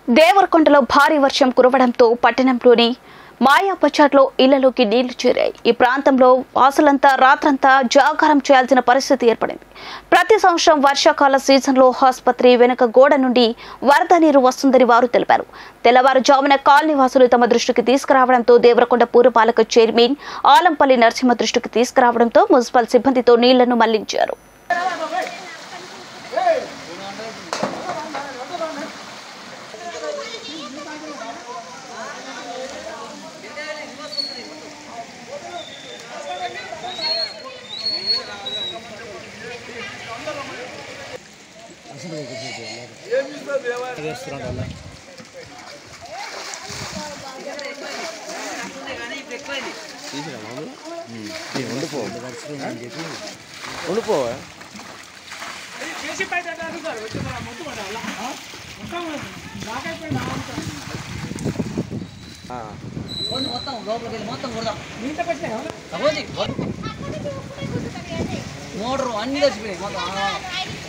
దేవరకొండలో భారీ వర్షం కురవడంతో పట్టణంలోని మాయా బజార్లో ఇళ్లలోకి నీళ్లు చేరాయి ఈ ప్రాంతంలో వాసులంతా రాత్రంతా జాగారం చేయాల్సిన పరిస్థితి ఏర్పడింది ప్రతి సంవత్సరం వర్షాకాల సీజన్లో ఆసుపత్రి వెనుక గోడ నుండి వరద నీరు వస్తుందని వారు తెలిపారు తెల్లవారుజామున కాలనీ వాసులు తమ దృష్టికి తీసుకురావడంతో దేవరకొండ పురపాలక చైర్మన్ ఆలంపల్లి నరసింహ దృష్టికి తీసుకురావడంతో మున్సిపల్ సిబ్బందితో నీళ్లను మళ్లించారు ఉండిపోవా ఓన్లీ మొత్తం లోపలికి వెళ్ళి మొత్తం కొడదాం ఓన్లీ మోటార్ అన్ని తెచ్చిపోయాయి మొత్తం ఆ,